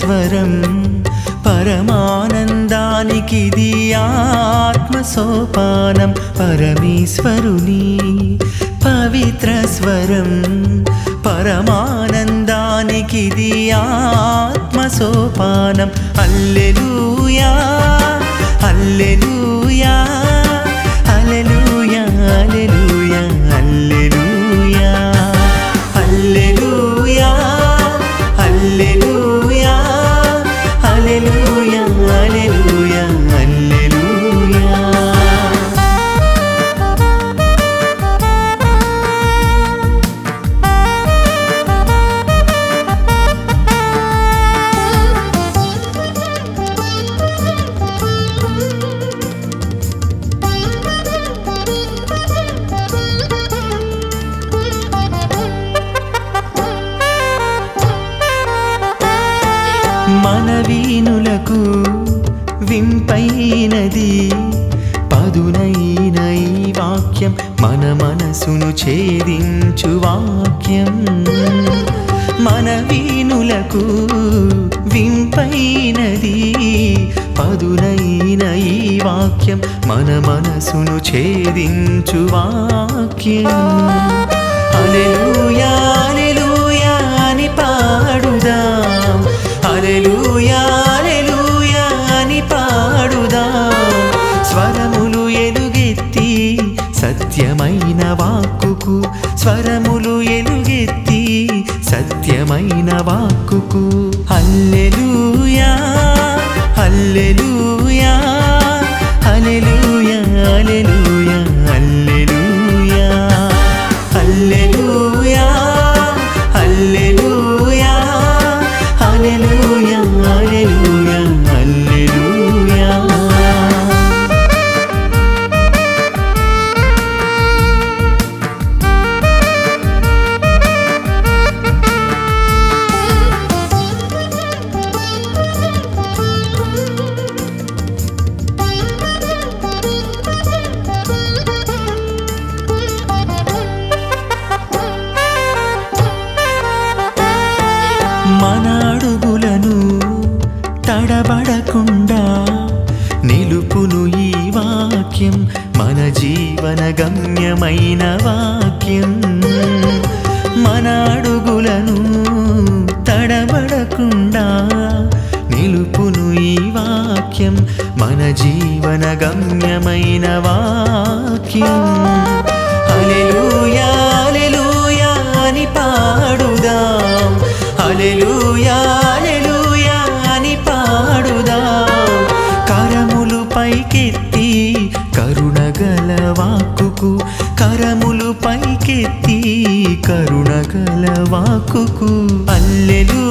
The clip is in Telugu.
స్వరం పరమానందానికిది ఆత్మ సోపానం పరమేశ్వరుని పవిత్ర స్వరం పరమానందానికిది ఆత్మ సోపానం alleluia alleluia alleluia alleluia alleluia alleluia alleluia alleluia alleluia alleluia మన వీణులకు వింపైనది పదునైన ఈ వాక్యం మన మనసును ఛేదించు వాక్యం మన వీణులకు వింపైనది పదునైన ఈ వాక్యం మన మనసును ఛేదించు వాక్యం అలెలుయా అలెలుయా అని పాడుదాం అలెలుయా అలెలుయా అని పాడుదాం స్వరములు ఎలుగెత్తి సత్యమైన వాక్కుకు స్వరములు ఎలుగెత్తి సత్యమైన వాక్కుకు హల్లెలూయా హల్లెలూయా హల్లెలూయా హల్లెలూయా హల్లెలూయా హల్లెలూయా హల్లెలూయా హల్లెలూయా హల్లెలూయా హల్లెలూయా మన అడుగులను తడబడకుండా నిలుపును ఈ వాక్యం మన జీవన గమ్యమైన వాక్యం మన అడుగులను తడబడకుండా నిలుపును ఈ వాక్యం మన జీవన గమ్యమైన వాక్యం హల్లెలూయా హల్లెలూయా అని పాడుదాం హల్లెలూయా హల్లెలూయా అని పాడుదాం కరములు పైకెత్తి కరుణగల వాక్కుకు కరములు పైకెత్తి కరుణగల వాక్కుకు అల్లెలు